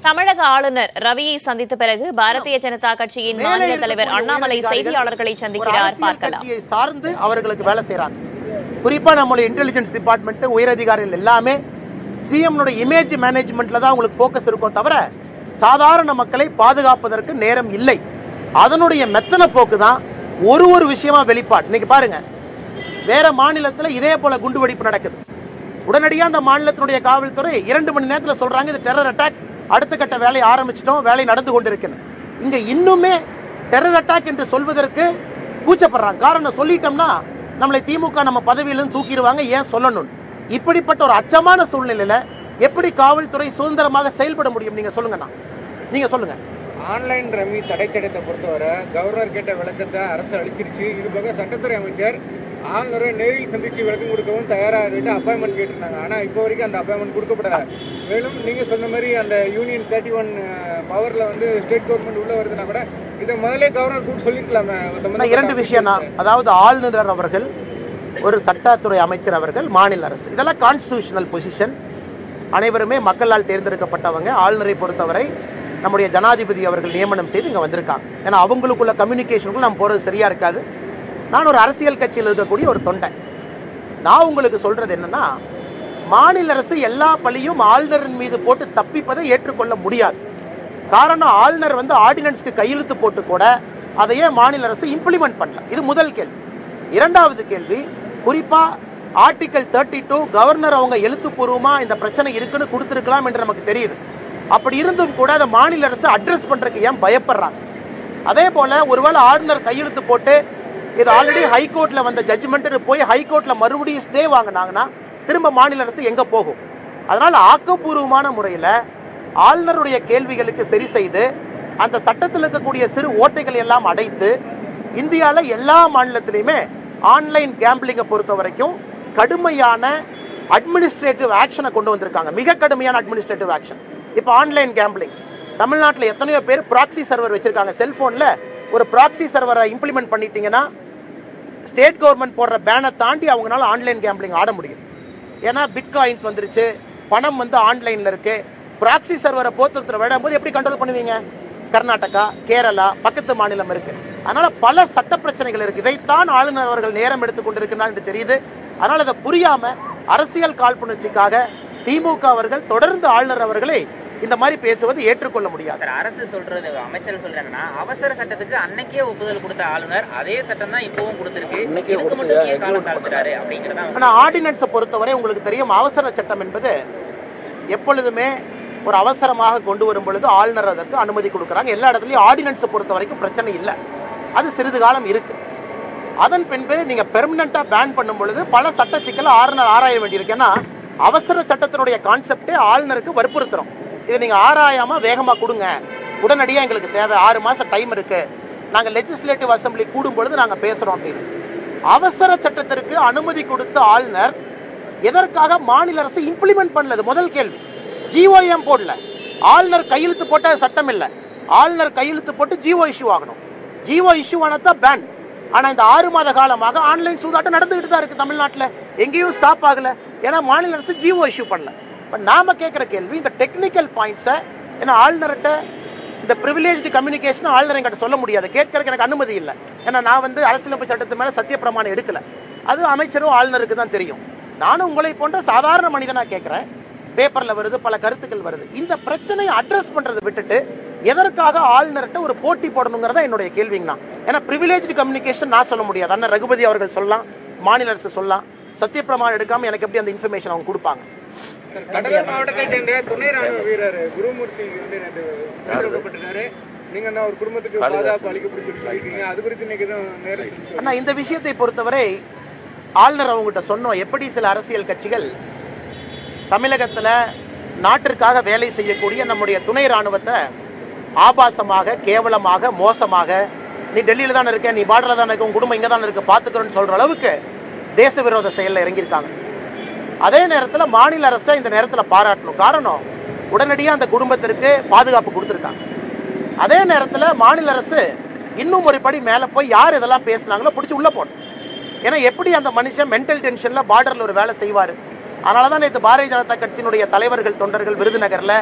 தமிழக ஆளுநர் ரவியை சந்தித்த பிறகு பாரதிய ஜனதா கட்சியின் மேலே மாநில தலைவர் இருக்கக்கூடிய அண்ணாமலை உயரதிகாரிகள் செய்தியாளர்களை ஒரு சந்திக்கிறார் அரசியல் பார்க்கலாம் கட்சியை சார்ந்து அவர்களுக்கு வேலை செய்றாங்க குறிப்பா நம்மளுடைய இன்டெலிஜென்ஸ் டிபார்ட்மெண்ட் உயரதிகாரிகள் எல்லாமே சிஎம் இமேஜ் மேனேஜ்மெண்ட்ல தான் உங்களுக்கு ஃபோக்கஸ் இருக்கும் தவிர சாதாரண மக்களை பாதுகாப்பதற்கு நேரம் இல்லை அதனுடைய மெத்தன போக்கு தான் ஒரு ஒரு விஷயமா வெளிப்பாடு இன்னைக்கு பாருங்க வேற மாநிலத்துல இதே போல குண்டுவெடிப்பு நடக்குது உடனடியா அந்த மாநிலத்தினுடைய காவல்துறை இரண்டு மணி நேரத்துல சொல்றாங்க இது டெரர் அட்டாக் அடுத்த கட்ட வேலையை ஆரம்பிச்சிட்டோம் வேலை நடந்து கொண்டிருக்கிறது இங்க இன்னுமே டெரர் அட்டாக் என்று சொல்வதற்கு கூச்சப்படுறாங்க காரணம் சொல்லிட்டோம்னா நம்மளை திமுக நம்ம பதவியிலிருந்து தூக்கிடுவாங்க ஏன் சொல்லணும் இப்படிப்பட்ட ஒரு அச்சமான சூழ்நிலையில எப்படி காவல்துறை சுதந்திரமாக செயல்பட முடியும் நீங்க சொல்லுங்கண்ணா நீங்க சொல்லுங்க ஆன்லைன் ரம்மி தடை சட்டத்தை பொறுத்தவரை கவர்னர் கேட்ட விளக்கத்தை அரசு அளிச்சிருச்சு இது போக சட்டத்துறை அமைச்சர் ஆளுநரை நேரில் சந்திச்சு விளக்கம் கொடுக்கவும் தயாராக இருந்துட்டு அப்பாயின்மெண்ட் கேட்டிருந்தாங்க ஆனால் இப்போ வரைக்கும் அந்த அப்பாயின்மெண்ட் கொடுக்கப்படல மேலும் நீங்கள் சொன்ன மாதிரி அந்த யூனியன் தேர்ட்டி ஒன் பவரில் வந்து ஸ்டேட் கவர்மெண்ட் உள்ள வருதுன்னா கூட இதை முதல்ல கவர்னர் கூட சொல்லியிருக்கலாமே அண்ணா, சம்பந்தப்பட்ட இரண்டு விஷயம்னா அதாவது ஆளுநர் அவர்கள் ஒரு சட்டத்துறை அமைச்சர் அவர்கள் மாநில அரசு இதெல்லாம் கான்ஸ்டிடியூஷனல் பொசிஷன் அனைவருமே மக்களால் தேர்ந்தெடுக்கப்பட்டவங்க ஆளுநரை பொறுத்தவரை நம்முடைய ஜனாதிபதி அவர்கள் நியமனம் செய்து இங்கே வந்திருக்காங்க ஏன்னா அவங்களுக்குள்ள கம்யூனிகேஷனுக்குள்ள நம்ம போகிறது சரியா இருக்காது நான் ஒரு அரசியல் கட்சியில் இருக்கக்கூடிய ஒரு தொண்டை நான் உங்களுக்கு சொல்றது என்னன்னா மாநில அரசு எல்லா பழியும் ஆளுநரின் மீது போட்டு தப்பிப்பதை ஏற்றுக்கொள்ள முடியாது காரணம் ஆளுநர் வந்து ஆர்டினன்ஸ்க்கு கையெழுத்து போட்டு கூட அதை ஏன் மாநில அரசு இம்ப்ளிமெண்ட் பண்ணல இது முதல் கேள்வி இரண்டாவது கேள்வி குறிப்பா ஆர்டிகல் தேர்ட்டி டூ கவர்னர் அவங்க எழுத்துப்பூர்வமா இந்த பிரச்சனை இருக்குன்னு கொடுத்துருக்கலாம் என்று நமக்கு தெரியுது அப்படி இருந்தும் கூட அதை மாநில அரசு அட்ரஸ் பண்றதுக்கு ஏன் பயப்படுறாங்க அதே போல ஒருவேளை ஆளுநர் கையெழுத்து போட்டு இது ஆல்ரெடி ஹைகோர்ட்ல வந்த ஜட்ஜ்மெண்ட் போய் ஹைகோர்ட்ல மறுபடியும் ஸ்டே வாங்கினாங்கன்னா திரும்ப மாநில அரசு எங்க போகும் அதனால ஆக்கப்பூர்வமான முறையில ஆளுநருடைய கேள்விகளுக்கு சரி செய்து அந்த சட்டத்தில் இருக்கக்கூடிய சிறு ஓட்டைகள் எல்லாம் அடைத்து இந்தியால எல்லா மாநிலத்திலையுமே ஆன்லைன் கேம்பிளிங்கை பொறுத்த வரைக்கும் கடுமையான அட்மினிஸ்ட்ரேட்டிவ் ஆக்ஷனை கொண்டு வந்திருக்காங்க மிக கடுமையான அட்மினிஸ்ட்ரேட்டிவ் ஆக்ஷன் இப்போ ஆன்லைன் கேம்பிளிங் தமிழ்நாட்டில் எத்தனையோ பேர் ப்ராக்ஸி சர்வர் வச்சிருக்காங்க செல்போன்ல ஒரு ப்ராக்ஸி சர்வரை இம்ப்ளிமெண்ட் பண்ணிட்டீங்கன்னா ஸ்டேட் கவர்மெண்ட் போடுற பேனை தாண்டி அவங்களால ஆன்லைன் கேம்பிளிங் ஆட முடியும் ஏன்னா பிட்காயின்ஸ் வந்துருச்சு பணம் வந்து ஆன்லைன்ல இருக்கு ப்ராக்ஸி சர்வரை போத்துறதுல விடும்போது எப்படி கண்ட்ரோல் பண்ணுவீங்க கர்நாடகா கேரளா பக்கத்து மாநிலம் இருக்கு அதனால பல சட்ட பிரச்சனைகள் இருக்கு இதைத்தான் ஆளுநர் அவர்கள் நேரம் எடுத்துக் கொண்டிருக்கிறார் என்று தெரியுது அதனால அதை புரியாம அரசியல் காழ்ப்புணர்ச்சிக்காக திமுக அவர்கள் தொடர்ந்து ஆளுநர் அவர்களை இந்த மாதிரி பேசுவது ஏற்றுக்கொள்ள முடியாது சார் அரசு சொல்றது அமைச்சர் சொல்றாங்கன்னா அவசர சட்டத்துக்கு அன்னைக்கே ஒப்புதல் கொடுத்த ஆளுநர் அதே சட்டம் தான் இப்பவும் கொடுத்திருக்கு இதுக்கு மட்டும் ஏன் காலம் தாழ்த்துறாரு அப்படிங்கறத ஆனா ஆர்டினன்ஸை பொறுத்தவரை உங்களுக்கு தெரியும் அவசர சட்டம் என்பது எப்பொழுதுமே ஒரு அவசரமாக கொண்டு வரும் பொழுது ஆளுநர் அதற்கு அனுமதி கொடுக்குறாங்க எல்லா இடத்துலயும் ஆர்டினன்ஸை பொறுத்த வரைக்கும் பிரச்சனை இல்லை அது சிறிது காலம் இருக்கு அதன் பின்பு நீங்க பெர்மனண்டா பேன் பண்ணும் பொழுது பல சட்ட சிக்கலை ஆளுநர் ஆராய வேண்டியிருக்கு ஏன்னா அவசர சட்டத்தினுடைய கான்செப்டே ஆளுநருக்கு வற்புறுத்துறோம் இதை நீங்க ஆராயாம வேகமா கொடுங்க உடனடியா எங்களுக்கு தேவை ஆறு மாசம் டைம் இருக்கு நாங்க லெஜிஸ்லேட்டிவ் அசம்பிளி கூடும் பொழுது நாங்க பேசுறோம் அப்படின்னு அவசர சட்டத்திற்கு அனுமதி கொடுத்த ஆளுநர் எதற்காக மாநில அரசு இம்ப்ளிமெண்ட் பண்ணலது முதல் கேள்வி ஜிஓஎம் போடல ஆளுநர் கையெழுத்து போட்ட சட்டம் இல்ல ஆளுநர் கையெழுத்து போட்டு ஜிஓ இஷ்யூ ஆகணும் ஜிஓ இஷ்யூ ஆனதான் பேன் ஆனா இந்த ஆறு மாத காலமாக ஆன்லைன் சூதாட்டம் நடந்துகிட்டு தான் இருக்கு தமிழ்நாட்டுல எங்கேயும் ஸ்டாப் ஆகல ஏன்னா மாநில அரசு ஜிஓ இஷ்யூ பண்ணல இப்ப நாம கேட்கிற கேள்வி இந்த டெக்னிக்கல் பாயிண்ட்ஸை ஏன்னா ஆளுநர்கிட்ட இந்த ப்ரிவிலேஜ் கம்யூனிகேஷன் ஆளுநர் என்கிட்ட சொல்ல முடியாது கேட்கறதுக்கு எனக்கு அனுமதி இல்லை ஏன்னா நான் வந்து அரசியலமைப்பு சட்டத்து மேல சத்திய பிரமாணம் எடுக்கல அது அமைச்சரும் ஆளுநருக்கு தான் தெரியும் நானும் உங்களை போன்ற சாதாரண மனிதனா கேட்கிறேன் பேப்பர்ல வருது பல கருத்துக்கள் வருது இந்த பிரச்சனையை அட்ரஸ் பண்றதை விட்டுட்டு எதற்காக ஆளுநர்கிட்ட ஒரு போட்டி போடணுங்கிறதா என்னுடைய கேள்விங்கண்ணா ஏன்னா ப்ரிவிலேஜ் கம்யூனிகேஷன் நான் சொல்ல முடியாது அண்ணன் ரகுபதி அவர்கள் சொல்லலாம் மாநில அரசு சொல்லலாம் சத்தியப்பிரமாணம் எடுக்காம எனக்கு எப்படி அந்த இன்ஃபர்மேஷன் அவங்க கொடுப்பாங்க கடலூர் மாவட்டத்தை சேர்ந்த துணை ராணுவ வீரர் குருமூர்த்தி வந்து நேற்று கொல்லப்பட்டிருக்காரு நீங்க என்ன ஒரு குடும்பத்துக்கு பாதுகாப்பு அளிக்கப்பட்டு சொல்லியிருக்கீங்க அது குறித்து இன்னைக்கு எதுவும் நேரம் அண்ணா இந்த விஷயத்தை பொறுத்தவரை ஆளுநர் அவங்ககிட்ட சொன்னோம் எப்படி சில அரசியல் கட்சிகள் தமிழகத்துல நாட்டிற்காக வேலை செய்யக்கூடிய நம்முடைய துணை ராணுவத்தை ஆபாசமாக கேவலமாக மோசமாக நீ டெல்லியில தான் இருக்க நீ பார்டர்ல தான் இருக்க உன் குடும்பம் இங்க தான் இருக்கு பாத்துக்கிறோன்னு சொல்ற அளவுக்கு தேச விரோத செயல்ல இறங்கியிருக்காங்க அதே நேரத்துல மாநில அரசை இந்த நேரத்துல பாராட்டணும் காரணம் உடனடியாக அந்த குடும்பத்திற்கு பாதுகாப்பு கொடுத்துருக்காங்க அதே நேரத்துல மாநில அரசு இன்னும் ஒரு படி மேல போய் யார் இதெல்லாம் பேசுனாங்களோ பிடிச்சி உள்ள போடணும் ஏன்னா எப்படி அந்த மனுஷன் மென்டல் டென்ஷன்ல பார்டர்ல ஒரு வேலை செய்வாரு அதனால தான் நேற்று பாரதிய ஜனதா கட்சியினுடைய தலைவர்கள் தொண்டர்கள் விருதுநகர்ல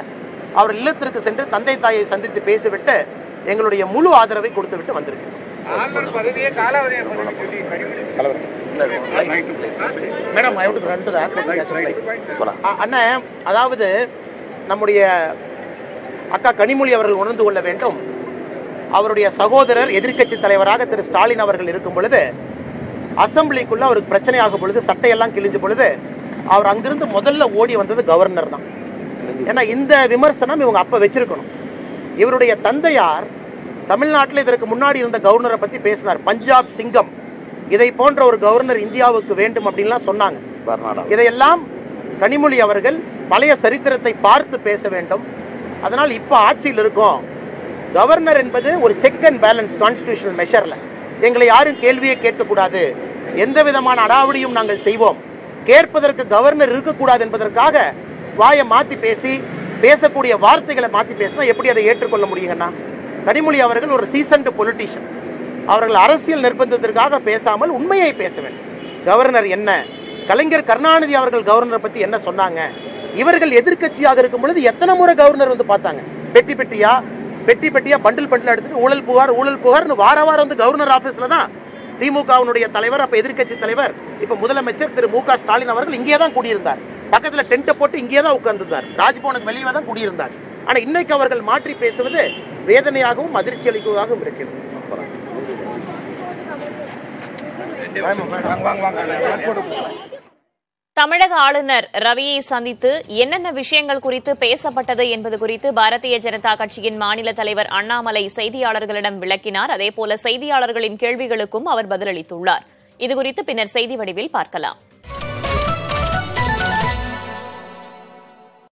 அவர் இல்லத்திற்கு சென்று தந்தை தாயை சந்தித்து பேசிவிட்டு எங்களுடைய முழு ஆதரவை கொடுத்துவிட்டு வந்திருக்கிறோம் ஆளுநர் பதவியே காலாவதியாக பண்ணி சொல்லி Kanimozhi madam I would run to அண்ணன் அதாவது நம்முடைய அக்கா கனிமொழி அவர்கள் உணர்ந்து கொள்ள வேண்டும் அவருடைய சகோதரர் எதிர்க்கட்சி தலைவராக திரு ஸ்டாலின் அவர்கள் இருக்கும் பொழுது அசம்பிளிக்குள்ள அவருக்கு பிரச்சனை ஆகும் பொழுது சட்டையெல்லாம் கிழிஞ்ச பொழுது அவர் அங்கிருந்து முதல்ல ஓடி வந்தது கவர்னர் தான் ஏன்னா இந்த விமர்சனம் இவங்க அப்ப வச்சிருக்கணும் இவருடைய தந்தையார் தமிழ்நாட்டில் இதற்கு முன்னாடி இருந்த கவர்னரை பத்தி பேசினார் பஞ்சாப் சிங்கம் இதை போன்ற ஒரு கவர்னர் இந்தியாவுக்கு வேண்டும் அப்படின்லாம் சொன்னாங்க இதையெல்லாம் கனிமொழி அவர்கள் பழைய சரித்திரத்தை பார்த்து பேச வேண்டும் அதனால் இப்ப ஆட்சியில் இருக்கோம் கவர்னர் என்பது ஒரு செக் அண்ட் பேலன்ஸ் கான்ஸ்டிடியூஷனல் மெஷர்ல எங்களை யாரும் கேள்வியே கேட்கக்கூடாது எந்த விதமான அடாவடியும் நாங்கள் செய்வோம் கேட்பதற்கு கவர்னர் இருக்கக்கூடாது என்பதற்காக வாயை மாத்தி பேசி பேசக்கூடிய வார்த்தைகளை மாத்தி பேசினா எப்படி அதை ஏற்றுக்கொள்ள முடியுங்கண்ணா கனிமொழி அவர்கள் ஒரு சீசன்டு பொலிட்டிஷியன் அவர்கள் அரசியல் நிர்பந்தத்திற்காக பேசாமல் உண்மையை பேச வேண்டும் கவர்னர் என்ன கலைஞர் கருணாநிதி அவர்கள் கவர்னரை பத்தி என்ன சொன்னாங்க இவர்கள் எதிர்க்கட்சியாக இருக்கும் பொழுது எத்தனை முறை கவர்னர் வந்து பார்த்தாங்க பெட்டி பெட்டியா பெட்டி பெட்டியா பண்டில் பண்டில் எடுத்துட்டு ஊழல் புகார் ஊழல் புகார்னு வார வாரம் வந்து கவர்னர் ஆபீஸ்ல தான் திமுகவினுடைய தலைவர் அப்ப எதிர்க்கட்சி தலைவர் இப்ப முதலமைச்சர் திரு மு க ஸ்டாலின் அவர்கள் இங்கே தான் குடியிருந்தார் பக்கத்துல டென்ட்டை போட்டு இங்கே தான் உட்கார்ந்திருந்தார் ராஜ்பவனுக்கு வெளியே தான் குடியிருந்தார் ஆனா இன்னைக்கு அவர்கள் மாற்றி பேசுவது வேதனையாகவும் அதிர்ச்சி அளிக்குவதாகவும் இருக்கிறது தமிழக ஆளுநர் ரவியை சந்தித்து என்னென்ன விஷயங்கள் குறித்து பேசப்பட்டது என்பது குறித்து பாரதிய ஜனதா கட்சியின் மாநில தலைவர் அண்ணாமலை செய்தியாளர்களிடம் விளக்கினார் அதேபோல செய்தியாளர்களின் கேள்விகளுக்கும் அவர் பதிலளித்துள்ளார் இதுகுறித்து பின்னர் செய்தி வடிவில் பார்க்கலாம்